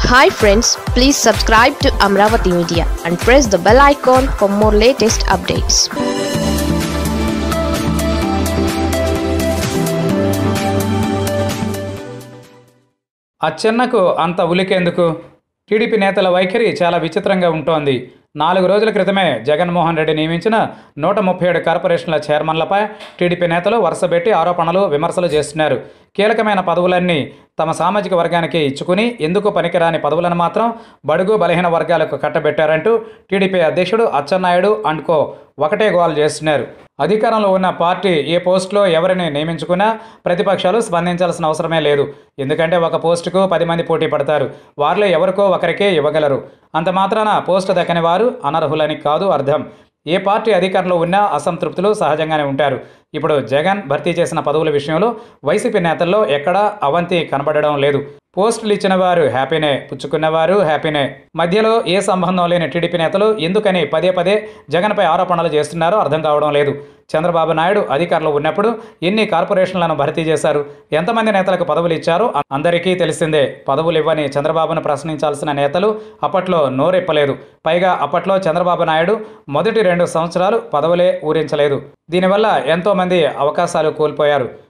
hi friends please subscribe to Amaravati media and press the bell icon for more latest updates అచ్చెన్నకు అంత ఉలికేందుకు TDP నేతల వైఖరి చాలా విచిత్రంగా ఉంటోంది నాలుగు రోజుల క్రితమే జగన్మోహన్ రెడ్డి నియమించిన నూట ముప్పై ఏడు కార్పొరేషన్ల చైర్మన్లపై టీడీపీ నేతలు వరుసపెట్టి ఆరోపణలు విమర్శలు చేస్తున్నారు కీలకమైన పదవులన్నీ తమ సామాజిక వర్గానికి ఇచ్చుకుని ఎందుకు పనికిరాని పదవులను మాత్రం బడుగు బలహీన వర్గాలకు కట్టబెట్టారంటూ టీడీపీ అధ్యక్షుడు అచ్చెన్నాయుడు అండ్ కో ఒకటే గోల్ చేస్తున్నారు అధికారంలో ఉన్న పార్టీ ఏ పోస్టులో ఎవరిని నియమించుకున్నా ప్రతిపక్షాలు స్పందించాల్సిన అవసరమే లేదు ఎందుకంటే ఒక పోస్టుకు పది మంది పోటీ పడతారు వారిలో ఎవరికో ఒకరికే ఇవ్వగలరు అంత మాత్రాన పోస్టు దక్కని వారు అనర్హులని కాదు అర్థం ఏ పార్టీ అధికారంలో ఉన్నా అసంతృప్తులు సహజంగానే ఉంటారు ఇప్పుడు జగన్ భర్తీ చేసిన పదవుల విషయంలో వైసీపీ నేతల్లో ఎక్కడా అవంతి కనబడడం లేదు పోస్టులు ఇచ్చిన వారు హ్యాపీనే పుచ్చుకున్నవారు హ్యాపీనే మధ్యలో ఏ సంబంధం లేని టీడీపీ నేతలు ఎందుకని పదే పదే జగన్పై ఆరోపణలు చేస్తున్నారో అర్థం కావడం లేదు చంద్రబాబు నాయుడు అధికారంలో ఉన్నప్పుడు ఎన్ని కార్పొరేషన్లను భర్తీ చేశారు ఎంతమంది నేతలకు పదవులు ఇచ్చారో అందరికీ తెలిసిందే పదవులు ఇవ్వని చంద్రబాబును ప్రశ్నించాల్సిన నేతలు అప్పట్లో నోరెప్పలేదు పైగా అప్పట్లో చంద్రబాబు నాయుడు మొదటి రెండు సంవత్సరాలు పదవులే ఊరించలేదు దీనివల్ల ఎంతోమంది అవకాశాలు కోల్పోయారు